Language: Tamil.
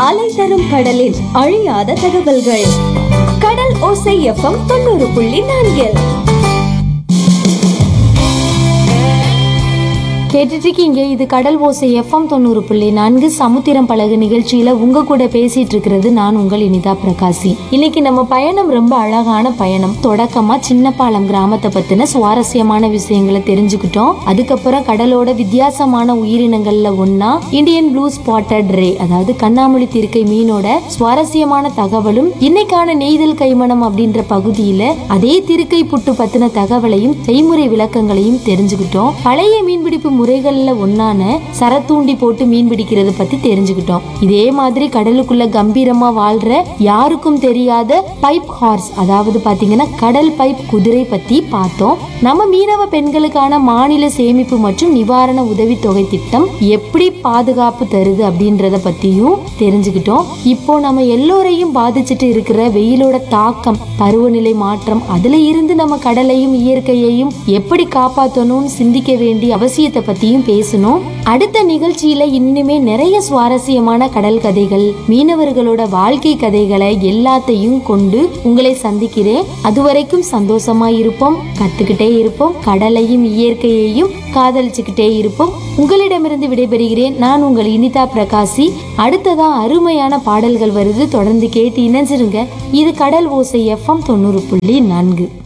அலை தரும் கடலில் அழியாத தகவல்கள் கடல் ஓசை எஃப்எம் தொண்ணூறு புள்ளி நான்கில் கேட்டுட்டு இருக்கீங்க இது கடல் ஓசை எஃப்எம் தொண்ணூறு புள்ளி நான்கு சமுத்திரம் பழகு நிகழ்ச்சியில உங்க கூட பேசிட்டு இருக்கிறது நான் உங்கள் இனிதா பிரகாசி இன்னைக்கு நம்ம பயணம் ரொம்ப அழகான பயணம் தொடக்கமா சின்னப்பாலம் கிராமத்தை பத்தின சுவாரஸ்யமான விஷயங்களை தெரிஞ்சுக்கிட்டோம் அதுக்கப்புறம் கடலோட வித்தியாசமான உயிரினங்கள்ல ஒன்னா இந்தியன் ப்ளூ ஸ்பாட்டட் ரே அதாவது கண்ணாமொழி திருக்கை மீனோட சுவாரஸ்யமான தகவலும் இன்னைக்கான நெய்தல் கைமணம் அப்படின்ற பகுதியில அதே திருக்கை புட்டு பத்தின தகவலையும் செய்முறை விளக்கங்களையும் தெரிஞ்சுக்கிட்டோம் பழைய மீன்பிடிப்பு முறைகள்ல ஒன்னான சரத்தூண்டி போட்டு மீன் பிடிக்கிறது பத்தி தெரிஞ்சுக்கிட்டோம் இதே மாதிரி கடலுக்குள்ள கம்பீரமா வாழ்ற யாருக்கும் தெரியாத பைப் ஹார்ஸ் அதாவது பாத்தீங்கன்னா கடல் பைப் குதிரை பத்தி பார்த்தோம் நம்ம மீனவ பெண்களுக்கான மாநில சேமிப்பு மற்றும் நிவாரண உதவித்தொகை திட்டம் எப்படி பாதுகாப்பு தருது அப்படின்றத பத்தியும் தெரிஞ்சுக்கிட்டோம் இப்போ நம்ம எல்லோரையும் பாதிச்சுட்டு இருக்கிற வெயிலோட தாக்கம் பருவநிலை மாற்றம் அதுல இருந்து நம்ம கடலையும் இயற்கையையும் எப்படி காப்பாற்றணும்னு சிந்திக்க வேண்டிய அவசியத்தை பத்தியும் பேசணும் அடுத்த நிகழ்ச்சியில இன்னுமே நிறைய சுவாரஸ்யமான கடல் கதைகள் மீனவர்களோட வாழ்க்கை கதைகளை எல்லாத்தையும் கொண்டு உங்களை சந்திக்கிறேன் அதுவரைக்கும் சந்தோஷமா இருப்போம் கத்துக்கிட்டே இருப்போம் கடலையும் இயற்கையையும் காதலிச்சுக்கிட்டே இருப்போம் உங்களிடமிருந்து விடைபெறுகிறேன் நான் உங்கள் இனிதா பிரகாசி அடுத்ததா அருமையான பாடல்கள் வருது தொடர்ந்து கேட்டு இணைஞ்சிருங்க இது கடல் ஓசை எஃப்எம் தொண்ணூறு புள்ளி நான்கு